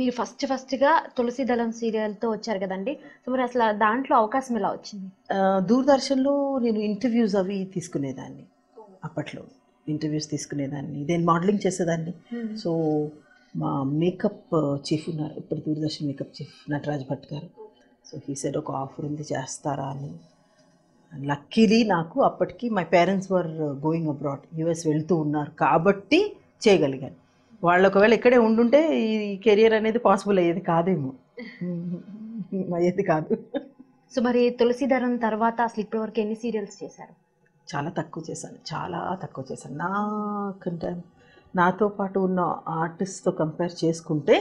మీరు ఫస్ట్ ఫస్ట్గా తులసి దళం సీరియల్తో వచ్చారు కదండి సో మరి అసలు దాంట్లో అవకాశం ఎలా వచ్చింది ఆ, దూరదర్శన్లో నేను ఇంటర్వ్యూస్ అవి తీసుకునేదాన్ని అప్పట్లో ఇంటర్వ్యూస్ తీసుకునేదాన్ని దెన్ మోడలింగ్ చేసేదాన్ని సో మా మేకప్ చీఫ్ ఉన్నారు ఇప్పుడు దూరదర్శన్ మేకప్ చీఫ్ నటరాజ్ భట్ గారు సో హీ సెడ్ ఒక ఆఫర్ ఉంది చేస్తారా అని లక్కీలీ నాకు అప్పటికి my parents were going abroad US వెళ్తూ ఉన్నారు కాబట్టి చేయగలిగాను వాళ్ళు ఒకవేళ ఇక్కడే ఉండుంటే ఈ కెరియర్ అనేది పాసిబుల్ అయ్యేది కాదేమో అయ్యేది కాదు సో మరి తులసి దళం తర్వాత అసలు ఇప్పటివరకు ఎన్ని సీరియల్స్ చేశారు చాలా తక్కువ చేశాను చాలా తక్కువ చేశాను నాకంటే నాతో పాటు ఉన్న ఆర్టిస్ట్తో కంపేర్ చేసుకుంటే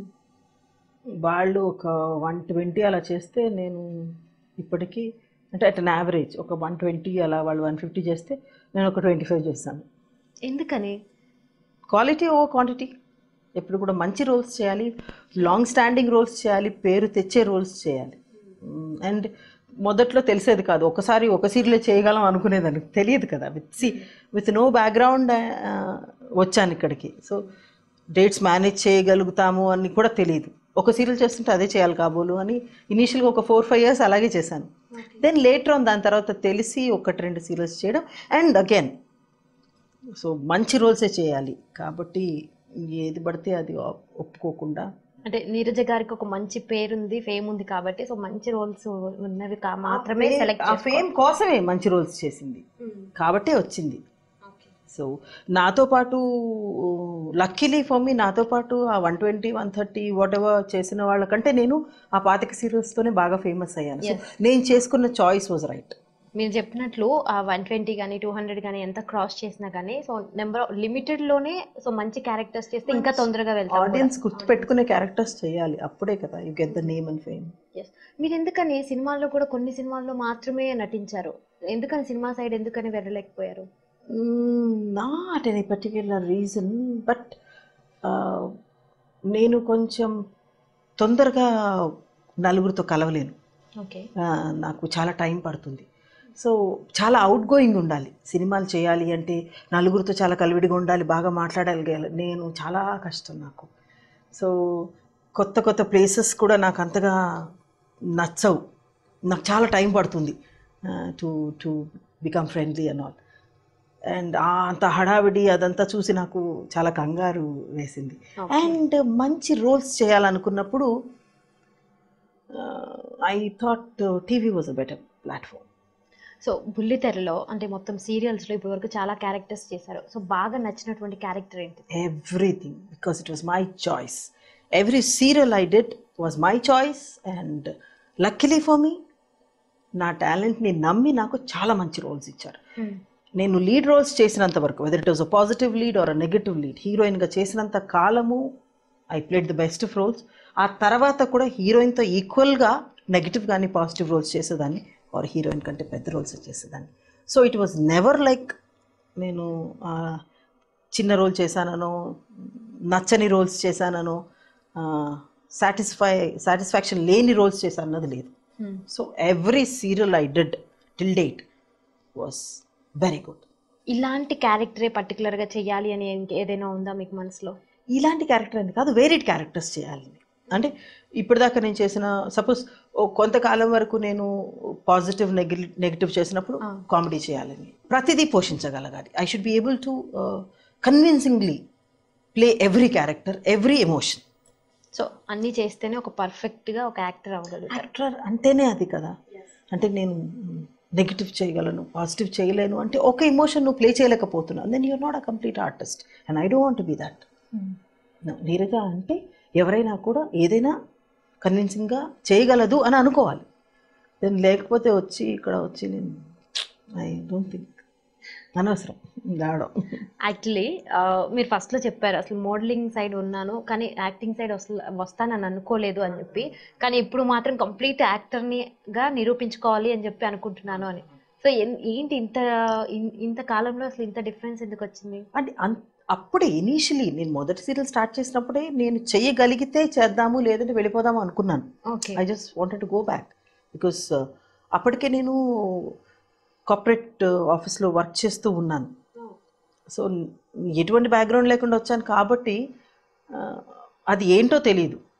వాళ్ళు ఒక వన్ ట్వంటీ అలా చేస్తే నేను ఇప్పటికీ అంటే అట్ అన్ యావరేజ్ ఒక వన్ ట్వంటీ అలా వాళ్ళు వన్ ఫిఫ్టీ చేస్తే నేను ఒక ట్వంటీ ఫైవ్ చేస్తాను ఎందుకని క్వాలిటీ ఓ క్వాంటిటీ ఎప్పుడు కూడా మంచి రోల్స్ చేయాలి లాంగ్ స్టాండింగ్ రోల్స్ చేయాలి పేరు తెచ్చే రోల్స్ చేయాలి అండ్ మొదట్లో తెలిసేది కాదు ఒకసారి ఒక సీరియల్ చేయగలం అనుకునేదాన్ని తెలియదు కదా విత్ సి విత్ నో బ్యాక్గ్రౌండ్ వచ్చాను ఇక్కడికి సో డేట్స్ మేనేజ్ చేయగలుగుతాము అని కూడా తెలియదు ఒక సీరియల్ చేస్తుంటే అదే చేయాలి కాబోలు అని ఇనీషియల్గా ఒక ఫోర్ ఫైవ్ ఇయర్స్ అలాగే చేశాను దెన్ లేటర్ ఆన్ దాని తర్వాత తెలిసి ఒకటి రెండు సీరియల్స్ చేయడం అండ్ అగైన్ సో మంచి రోల్సే చేయాలి కాబట్టి ఏది పడితే అది ఒ- ఒప్పుకోకుండా అంటే నీరజ గారికి ఒక మంచి పేరుంది ఫేమ్ ఉంది కాబట్టి సో మంచి రోల్స్ ఉన్నవి కా- మాత్రమే సెలెక్ట్ ఆ ఫేమ్ కోసమే మంచి రోల్స్ చేసింది కాబట్టే వచ్చింది సో నాతో పాటు లక్కీలీ ఫర్ మీ నాతో పాటు ఆ one twenty one thirty whatever చేసిన వాళ్ళకంటే నేను ఆ పాతిక సీరియల్స్తోనే బాగా ఫేమస్ అయ్యాను సో నేను చేసుకున్న చాయిస్ వాజ్ రైట్ మీరు చెప్పినట్లు ఆ వన్ ట్వంటీ కానీ టూ హండ్రెడ్ కానీ ఎంత క్రాస్ చేసినా కానీ సో నెంబర్ లిమిటెడ్ లోనే సో మంచి క్యారెక్టర్స్ చేస్తే ఇంకా తొందరగా వెళ్తాం ఆడియన్స్ గుర్తుపెట్టుకునే క్యారెక్టర్స్ చేయాలి అప్పుడే కదా you get the name and fame Yes. మీరు ఎందుకని సినిమాల్లో కూడా కొన్ని సినిమాల్లో మాత్రమే నటించారు ఎందుకని సినిమా సైడ్ ఎందుకని వెళ్ళలేకపోయారు not any particular reason but నేను కొంచెం తొందరగా నలుగురితో కలవలేను ఓకే ఆ, నాకు చాలా టైం పడుతుంది సో చాలా అవుట్ గోయింగ్ ఉండాలి సినిమాలు చేయాలి అంటే నలుగురితో చాలా కలివిడిగా ఉండాలి బాగా మాట్లాడగలగాలి నేను చాలా కష్టం నాకు సో కొత్త కొత్త ప్లేసెస్ కూడా నాకు అంతగా నచ్చవు నాకు చాలా టైం పడుతుంది to to become friendly and all and అంత హడావిడి అదంతా చూసి నాకు చాలా కంగారు వేసింది అండ్ మంచి రోల్స్ చేయాలనుకున్నప్పుడు I thought TV was a better platform so బుల్లితెరలో అంటే మొత్తం సీరియల్స్లో ఇప్పటి వరకు చాలా క్యారెక్టర్స్ చేశారు సో బాగా నచ్చినటువంటి క్యారెక్టర్ ఏంటి everything because it was my choice every serial I did was my choice and luckily for me నా టాలెంట్ని నమ్మి నాకు చాలా మంచి రోల్స్ ఇచ్చారు నేను లీడ్ రోల్స్ చేసినంత వరకు whether it was a positive lead or a negative lead హీరోయిన్గా చేసినంత కాలము I played the best of roles ఆ తర్వాత కూడా హీరోయిన్తో ఈక్వల్గా నెగిటివ్ కానీ పాజిటివ్ రోల్స్ చేసేదాన్ని ఆర్ హీరోయిన్ కంటే పెద్ద రోల్స్ చేసేదాన్ని so it was never like నేను ఆ, చిన్న రోల్ చేశాననో నచ్చని రోల్స్ చేశాననో సాటిస్ఫై సాటిస్ఫాక్షన్ లేని రోల్స్ చేశాను అన్నది లేదు so every serial I did till date was very good ఇలాంటి క్యారెక్టరే పర్టికులర్గా చేయాలి అని ఇంక ఏదైనా ఉందా మీకు మనసులో ఇలాంటి క్యారెక్టర్ అని కాదు వేరేడ్ క్యారెక్టర్స్ చేయాలి అంటే ఇప్పటిదాకా నేను చేసిన సపోజ్ కొంతకాలం వరకు నేను పాజిటివ్ నెగిటివ్ చేసినప్పుడు కామెడీ చేయాలని ప్రతిదీ పోషించగలగాలి I should be able to convincingly play every character every emotion so అన్నీ చేస్తేనే ఒక పర్ఫెక్ట్గా ఒక యాక్టర్ అవ్వగలుగుతారు యాక్టర్ అంటేనే అది కదా అంటే నేను నెగిటివ్ చేయగలను పాజిటివ్ చేయలేను అంటే ఒక ఎమోషన్ నువ్వు ప్లే చేయలేకపోతున్నావు then you're not a complete artist and I don't want be that Neeraja అంటే ఎవరైనా కూడా ఏదైనా కన్విన్సింగ్గా చేయగలదు అని అనుకోవాలి దెన్ లేకపోతే వచ్చి ఇక్కడ వచ్చి నేను ఐ డోంట్ థింక్ అనవసరం రావడం యాక్చువల్లీ మీరు ఫస్ట్లో చెప్పారు అసలు మోడలింగ్ సైడ్ ఉన్నాను కానీ యాక్టింగ్ సైడ్ అసలు వస్తానని అనుకోలేదు అని చెప్పి కానీ ఇప్పుడు మాత్రం కంప్లీట్ యాక్టర్నిగా నిరూపించుకోవాలి అని చెప్పి అనుకుంటున్నాను అని సో ఏంటి ఇంత ఇన్- ఇంత కాలంలో అసలు ఇంత డిఫరెన్స్ ఎందుకు వచ్చింది అంటే అన్ అప్పుడే ఇనీషియలీ నేను మొదటి సీరియల్ స్టార్ట్ చేసినప్పుడే నేను చేయగలిగితే చేద్దాము లేదంటే వెళ్ళిపోదాము అనుకున్నాను okay I just wanted to go back because అప్పటికే నేను కార్పొరేట్ ఆఫీస్లో వర్క్ చేస్తూ ఉన్నాను సో ఎటువంటి బ్యాక్గ్రౌండ్ లేకుండా వచ్చాను కాబట్టి uh, అది ఏంటో తెలియదు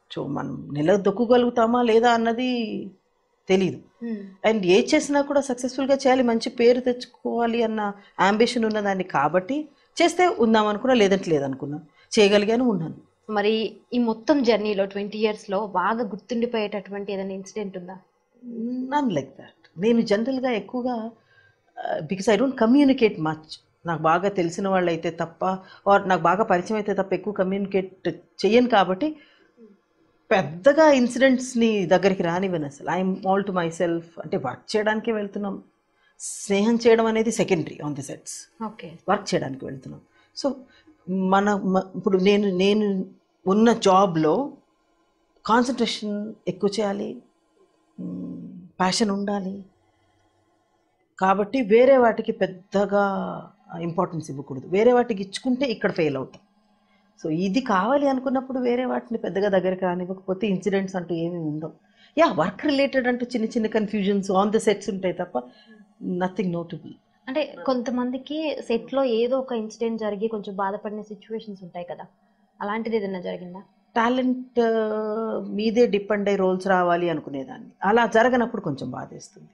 సో మనం నిలదొక్కగలుగుతామా లేదా అన్నది తెలీదు అండ్ ఏ చేసినా కూడా సక్సెస్ఫుల్గా చేయాలి మంచి పేరు తెచ్చుకోవాలి అన్న అంబిషన్ ఉన్నదాన్ని కాబట్టి చేస్తే ఉందాం అనుకున్నా లేదంటే లేదనుకున్నాం చేయగలిగాను ఉన్నాను మరి ఈ మొత్తం జర్నీలో ట్వంటీ ఇయర్స్ లో బాగా గుర్తుండిపోయేటటువంటి ఏదైనా ఇన్సిడెంట్ ఉందా నన్ లైక్ దాట్ నేను జనరల్గా ఎక్కువగా because I don't communicate much నాకు బాగా తెలిసిన వాళ్ళు అయితే తప్ప ఆర్ నాకు బాగా పరిచయం అయితే తప్ప ఎక్కువ కమ్యూనికేట్ చెయ్యను కాబట్టి పెద్దగా ఇన్సిడెంట్స్ని దగ్గరికి రానివ్వను అసలు I'm all to myself అంటే వర్క్ చేయడానికే వెళ్తున్నాం స్నేహం చేయడం అనేది secondary on the sets okay work చేయడానికి వెళ్తున్నాం సో మన మ- ఇప్పుడు నేను నేను ఉన్న జాబ్లో కాన్సన్ట్రేషన్ ఎక్కువ చేయాలి ప్యాషన్ ఉండాలి కాబట్టి వేరే వాటికి పెద్దగా ఇంపార్టెన్స్ ఇవ్వకూడదు వేరే వాటికి ఇచ్చుకుంటే ఇక్కడ ఫెయిల్ అవుతాం సో ఇది కావాలి అనుకున్నప్పుడు వేరే వాటిని పెద్దగా దగ్గరికి రానివ్వకపోతే ఇన్సిడెంట్స్ అంటూ ఏమీ ఉండవు యా వర్క్ రిలేటెడ్ అంటూ చిన్న చిన్న కన్ఫ్యూజన్స్ ఆన్ ద సెట్స్ ఉంటాయి తప్ప నథింగ్ నోటబుల్ అంటే కొంతమందికి సెట్ లో ఏదో ఒక ఇన్సిడెంట్ జరిగి కొంచెం బాధపడిన సిచ్యువేషన్స్ ఉంటాయి కదా అలాంటిది ఏదైనా జరిగిందా టాలెంట్ మీదే డిపెండ్ అయ్యి రోల్స్ రావాలి అనుకునేదాన్ని అలా జరగనప్పుడు కొంచెం బాధేస్తుంది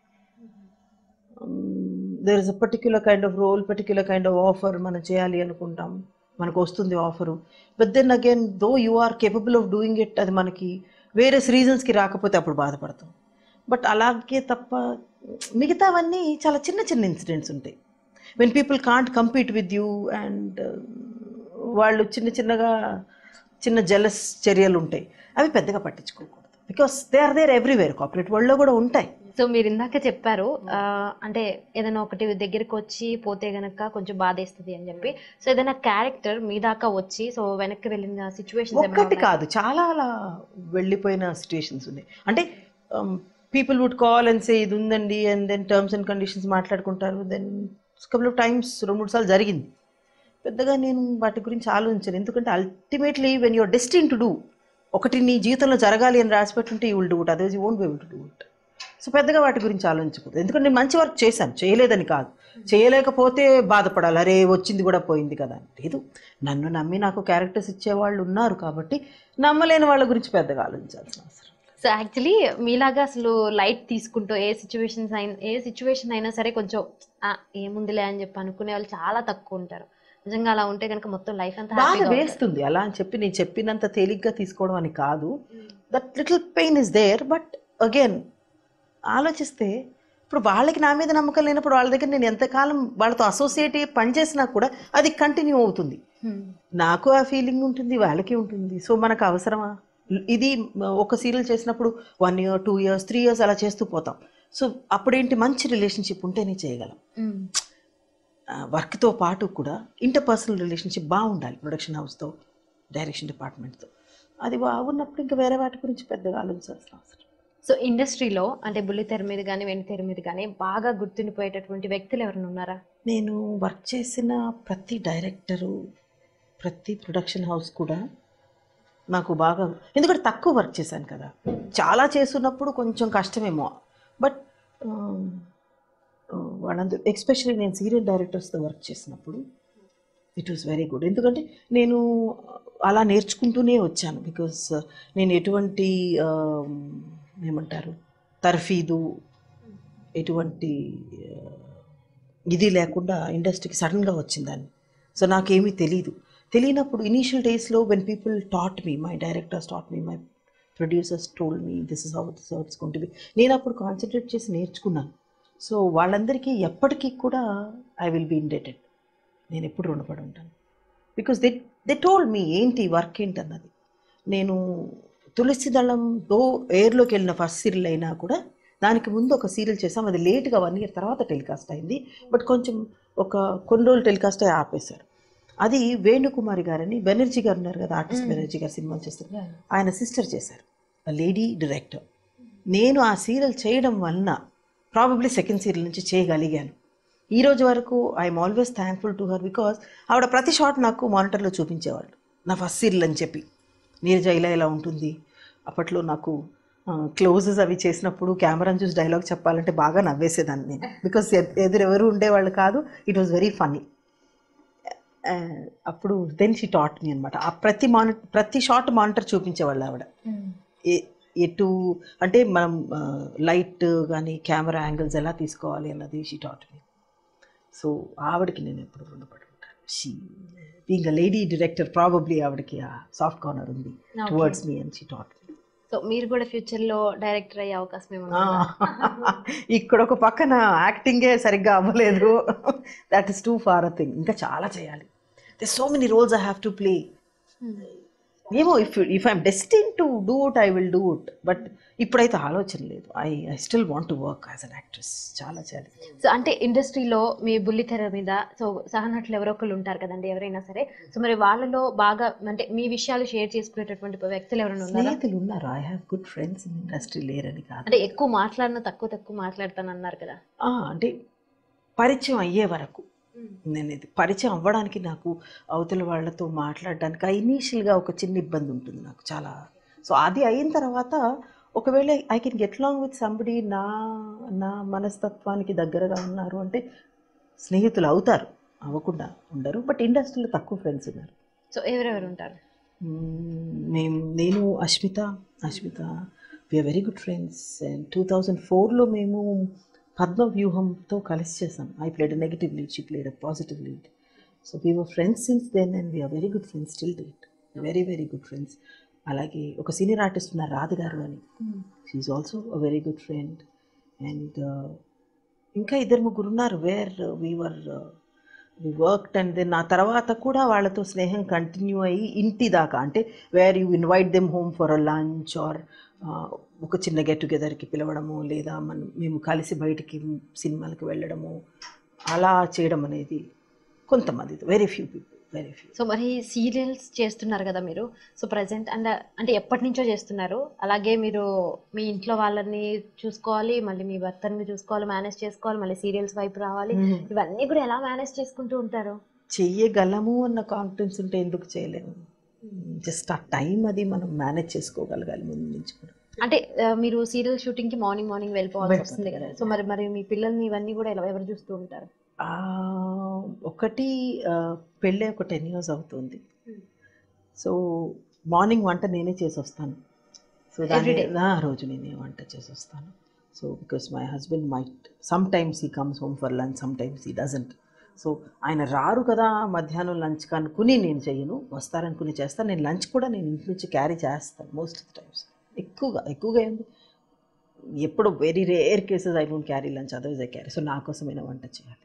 there is a particular kind of role particular kind of offer మనం చేయాలి అనుకుంటాం మనకు వస్తుంది offer but then again though you are capable of doing it అది మనకి వేరే రీజన్స్కి రాకపోతే అప్పుడు బాధపడతాం బట్ అలాగే తప్ప మిగతావన్నీ చాలా చిన్న చిన్న ఇన్సిడెంట్స్ ఉంటాయి when people can't compete with you and వాళ్ళు చిన్న చిన్నగా చిన్న జలస్ చర్యలు ఉంటాయి అవి పెద్దగా పట్టించుకోకూడదు because they are there everywhere corporate వరల్డ్లో కూడా ఉంటాయి సో మీరు ఇందాక చెప్పారు ఆ, అంటే ఏదైనా ఒకటి దగ్గరికి వచ్చి పోతే గనక కొంచెం బాధేస్తుంది అని చెప్పి సో ఏదైనా క్యారెక్టర్ మీ దాకా వచ్చి సో వెనక్కి వెళ్ళిన సిచ్యువేషన్స్ ఒక్కటి కాదు చాలా అలా వెళ్ళిపోయిన సిచ్యుయేషన్స్ ఉన్నాయి అంటే people would call and say ఇది ఉందండి and then terms and conditions మాట్లాడుకుంటారు దెన్ కపుల్ ఆఫ్ టైమ్స్ రెండు మూడు సార్లు జరిగింది పెద్దగా నేను వాటి గురించి ఆలోచించాను ఎందుకంటే ultimately when you're destined to do ఒకటి నీ జీవితంలో జరగాలి అని రాసి పెట్టుంటే you will do it otherwise you won't be able to do it so పెద్దగా వాటి గురించి ఆలోచించకూడదు ఎందుకంటే నేను మంచి వర్క్ చేశాను చేయలేదని కాదు చేయలేకపోతే బాధపడాలి అరే వచ్చింది కూడా పోయింది కదా అని. లేదు నన్ను నమ్మి నాకు క్యారెక్టర్స్ ఇచ్చేవాళ్ళు ఉన్నారు కాబట్టి నమ్మలేని వాళ్ళ గురించి పెద్దగా ఆలోచించాల్సిన అవసరం సో యాక్చువల్లీ మీలాగా అసలు లైట్ తీసుకుంటూ ఏ సిచ్యువేషన్స్ అయినా ఏ సిచ్యువేషన్ అయినా సరే కొంచెం "ఆ, ఏముందిలే అని చెప్పి అనుకునే వాళ్ళు చాలా తక్కువ ఉంటారు నిజంగా అలా ఉంటే కనుక మొత్తం లైఫ్ అంతా బాధ హ్యాపీగా ఉంటుంది. వేస్తుంది అలా అని చెప్పి నేను చెప్పినంత తేలిగ్గా తీసుకోవడం అని కాదు that little pain is there but again ఆలోచిస్తే ఇప్పుడు వాళ్ళకి నా మీద నమ్మకం లేనప్పుడు వాళ్ళ దగ్గర నేను ఎంతకాలం వాళ్ళతో అసోసియేట్ అయ్యి పనిచేసినా కూడా అది కంటిన్యూ అవుతుంది Hmm. నాకు ఆ ఫీలింగ్ ఉంటుంది వాళ్ళకి ఉంటుంది సో మనకు అవసరమా ఇది ఒక సీరియల్ చేసినప్పుడు one year two years three years అలా చేస్తూ పోతాం సో అప్పుడేంటి మంచి రిలేషన్షిప్ ఉంటేనే చేయగలం Hmm. వర్క్తో పాటు కూడా ఇంటర్ పర్సనల్ రిలేషన్షిప్ బాగుండాలి ప్రొడక్షన్ హౌస్తో డైరెక్షన్ డిపార్ట్మెంట్తో అది బాగున్నప్పుడు ఇంకా వేరే వాటి గురించి పెద్దగా ఆలోచించాల్సిన అవసరం సో ఇండస్ట్రీలో అంటే బుల్లి తెర మీద కానీ వెండి తెర మీద కానీ బాగా గుర్తుండిపోయేటటువంటి వ్యక్తులు ఎవరైనా ఉన్నారా నేను వర్క్ చేసిన ప్రతి డైరెక్టరు ప్రతి ప్రొడక్షన్ హౌస్ కూడా నాకు బాగా ఎందుకంటే తక్కువ వర్క్ చేశాను కదా చాలా చేస్తున్నప్పుడు కొంచెం కష్టమేమో బట్ వాళ్ళందరూ ఎస్పెషల్లీ నేను సీరియల్ డైరెక్టర్స్తో వర్క్ చేసినప్పుడు ఇట్ వాస్ వెరీ గుడ్ ఎందుకంటే నేను అలా నేర్చుకుంటూనే వచ్చాను బికాస్ నేను ఎటువంటి um, ఏమంటారు తర్ఫీదు ఎటువంటి uh, ఇది లేకుండా ఇండస్ట్రీకి సడన్గా వచ్చిందాన్ని సో నాకేమీ తెలియదు తెలియనప్పుడు ఇనీషియల్ డేస్లో when people taught me my directors taught me my producers told me this is how this how it's going to be నేను అప్పుడు కాన్సన్ట్రేట్ చేసి నేర్చుకున్నాను సో వాళ్ళందరికీ ఎప్పటికీ కూడా ఐ విల్ బీ ఇండేటెడ్ నేను ఎప్పుడు రుణపడి ఉంటాను because they they told me ఏంటి వర్క్ ఏంటి అన్నది నేను తులసి దళంతో ఎయిర్లోకి వెళ్ళిన ఫస్ట్ సీరియల్ అయినా కూడా దానికి ముందు ఒక సీరియల్ చేసాం అది లేట్గా వన్ ఇయర్ తర్వాత టెలికాస్ట్ అయింది బట్ కొంచెం ఒక కొన్ని రోజులు టెలికాస్ట్ అయ్యి ఆపేశారు అది వేణుకుమారి గారని బెనర్జీ గారు ఉన్నారు కదా ఆర్టిస్ట్ బెనర్జీ గారు సినిమాలు చేస్తారు ఆయన సిస్టర్ చేశారు లేడీ డైరెక్టర్ నేను ఆ సీరియల్ చేయడం వలన ప్రాబబ్లీ సెకండ్ సీరియల్ నుంచి చేయగలిగాను ఈ రోజు వరకు I'm always thankful to her because ఆవిడ ప్రతి షాట్ నాకు మానిటర్లో చూపించేవాళ్ళు నా ఫస్ట్ సీరియల్ అని చెప్పి నీరజ ఇలా ఇలా ఉంటుంది అప్పట్లో నాకు క్లోజెస్ అవి చేసినప్పుడు కెమెరాని చూసి డైలాగ్ చెప్పాలంటే బాగా నవ్వేసేదాన్ని నేను బికాస్ ఎదురెవరు ఉండేవాళ్ళు కాదు ఇట్ వాజ్ వెరీ ఫన్నీ అప్పుడు దెన్ షీ టాట్ మీ అనమాట ఆ ప్రతి మాని ప్రతి షార్ట్ మానిటర్ చూపించేవాళ్ళు ఆవిడ ఏ- ఎటు అంటే మనం లైట్ కానీ కెమెరా యాంగిల్స్ ఎలా తీసుకోవాలి అన్నది షీ టాట్ మీ సో ఆవిడకి నేను ఎప్పుడు రుణపడి ఉంటాను she being a lady director probably ఆవిడకి ఆ సాఫ్ట్ కార్నర్ ఉంది Okay. Towards me and she taught me so మీరు కూడా ఫ్యూచర్ లో డైరెక్టర్ అయ్యే అవకాశం ఏమన్నా ఉందా? ఇక్కడ ఒక పక్కన యాక్టింగే సరిగ్గా అవ్వలేదు that is too far a thing ఇంకా చాలా చేయాలి they so many roles I have to play ఏమో if if I'm destined to do it I will do it but ఇప్పుడైతే ఆలోచన లేదు I I still want to work as an actress చాలా చేయాలి so అంటే ఇండస్ట్రీలో మీ బుల్లి తెర మీద సో సహనటులు ఎవరో ఒకళ్ళు ఉంటారు కదండి ఎవరైనా సరే సో మరి వాళ్ళలో బాగా అంటే మీ విషయాలు షేర్ చేసుకునేటటువంటి వ్యక్తులు ఎవరైనా ఉన్నారా స్నేహితులు ఉన్నారు I have good friends in industry లేరని కాదు అంటే ఎక్కువ మాట్లాడినా తక్కువ తక్కువ మాట్లాడతాను అన్నారు కదా ఆ, అంటే పరిచయం అయ్యే వరకు నేను ఇది పరిచయం అవ్వడానికి నాకు అవతల వాళ్ళతో మాట్లాడడానికి ఇనీషియల్గా ఒక చిన్న ఇబ్బంది ఉంటుంది నాకు చాలా సో అది అయిన తర్వాత ఒకవేళ I can get long with somebody నా నా మనస్తత్వానికి దగ్గరగా ఉన్నారు అంటే స్నేహితులు అవుతారు అవ్వకుండా ఉండరు బట్ ఇండస్ట్రీలో తక్కువ ఫ్రెండ్స్ ఉన్నారు సో ఎవరెవరు ఉంటారు మ్మ్, మేము నేను Ashmita Ashmita we're very good friends and two thousand ఫోర్లో మేము పద్మ వ్యూహంతో కలిసి చేసాం I played negative lead she played a positive lead so we were friends since then and we're very good friends still date very very good friends అలాగే ఒక senior artist ఉన్నారు రాధ గారు అని she also a very good friend and ఇంకా ఇద్దరు ముగ్గురు ఉన్నారు where wherever we worked and then ఆ తర్వాత కూడా వాళ్ళతో స్నేహం కంటిన్యూ అయ్యి ఇంటి దాకా అంటే where you invite them home for a lunch or ఒక చిన్న గెట్ టుగెదర్కి పిలవడము లేదా మనం మేము కలిసి బయటికి సినిమాలకు వెళ్ళడము అలా చేయడం అనేది కొంతమంది very few people very few so మరి సీరియల్స్ చేస్తున్నారు కదా మీరు సో ప్రజెంట్ అండ్ అంటే ఎప్పటి నుంచో చేస్తున్నారు అలాగే మీరు మీ ఇంట్లో వాళ్ళని చూసుకోవాలి మళ్ళీ మీ భర్తని చూసుకోవాలి మేనేజ్ చేసుకోవాలి మళ్ళీ సీరియల్స్ వైపు రావాలి ఇవన్నీ కూడా ఎలా మేనేజ్ చేసుకుంటూ ఉంటారు చెయ్యగలము అన్న కాన్ఫిడెన్స్ ఉంటే ఎందుకు చేయలేము జస్ట్ ఆ టైం అది మనం మేనేజ్ చేసుకోగలగాలి ముందు నుంచి కూడా అంటే ఆ, మీరు సీరియల్ షూటింగ్ కి మార్నింగ్ మార్నింగ్ వెళ్ళిపోవాల్సి వస్తుంది కదా సో మరి మరి మీ పిల్లల్ని ఇవన్నీ కూడా ఎలా ఎవరు చూస్తూ ఉంటారు ఆ, ఒకటి ఆ, పెళ్ళి ఒక టెన్ ఇయర్స్ అవుతుంది సో మార్నింగ్ వంట నేనే చేసి వస్తాను సో దాని Every day? ఆ రోజు నేనే వంట చేసి వస్తాను so because my husband might sometimes he comes home for lunch sometimes he doesn't so ఆయన రారు కదా మధ్యాహ్నం లంచ్ కనుక్కుని నేను చెయ్యను వస్తారనుకుని చేస్తాను నేను లంచ్ కూడా నేను ఇంటి నుంచి క్యారీ చేస్తాను మోస్ట్ ఆఫ్ ద టైమ్స్ ఎక్కువగా ఎక్కువగా ఏంది ఎప్పుడు very rare cases I don't carry lunch otherwise I carry so నా కోసమైనా వంట చేయాలి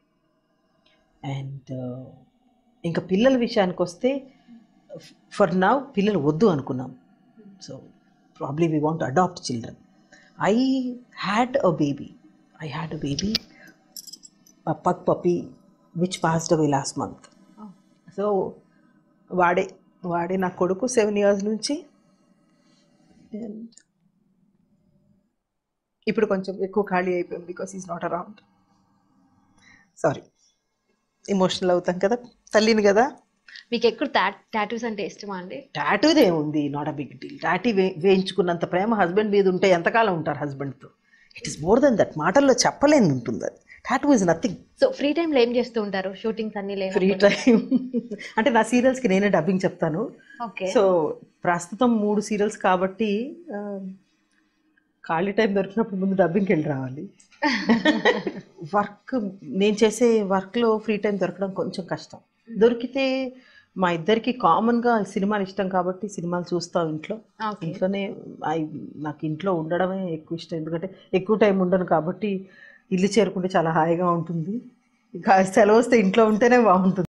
అండ్ ఇంకా పిల్లల విషయానికి వస్తే ఫర్ నౌ పిల్లలు వద్దు అనుకున్నాం so probably we want adopt children I had a baby I had a baby pug puppy which passed away last month Oh. So వాడే వాడే నా కొడుకు సెవెన్ ఇయర్స్ నుంచి And ఇప్పుడు కొంచెం ఎక్కువ ఖాళీ అయిపోయింది because is not around sorry emotional అవుతాం కదా తల్లిని కదా మీకు ఎక్కువ టాటూస్ అంటే ఇష్టమా అండి టాటూదే ఉంది not a big deal tattoo వే వేయించుకున్నంత ప్రేమ హస్బెండ్ మీద ఉంటే ఎంతకాలం ఉంటారు హస్బెండ్తో it is more than that మాటల్లో చెప్పలేని ఉంటుంది అది tattoo is nothing so free టైంలో ఏం చేస్తూ ఉంటారు షూటింగ్స్ అన్ని లేదు ఫ్రీ టైం అంటే నా సీరియల్స్కి నేనే డబ్బింగ్ చెప్తాను ఓకే సో ప్రస్తుతం మూడు సీరియల్స్ కాబట్టి ఆ, ఖాళీ టైం దొరికినప్పుడు ముందు డబ్బింగ్కి వెళ్ళి రావాలి వర్క్ నేను చేసే వర్క్లో ఫ్రీ టైం దొరకడం కొంచెం కష్టం దొరికితే మా ఇద్దరికి కామన్గా సినిమాలు ఇష్టం కాబట్టి సినిమాలు చూస్తాం ఇంట్లో ఓకే ఇంట్లోనే ఐ నాకు ఇంట్లో ఉండడమే ఎక్కువ ఇష్టం ఎందుకంటే ఎక్కువ టైం ఉండను కాబట్టి ఇల్లు చేరుకుంటే చాలా హాయిగా ఉంటుంది ఇంకా సెలవు వస్తే ఇంట్లో ఉంటేనే బాగుంటుంది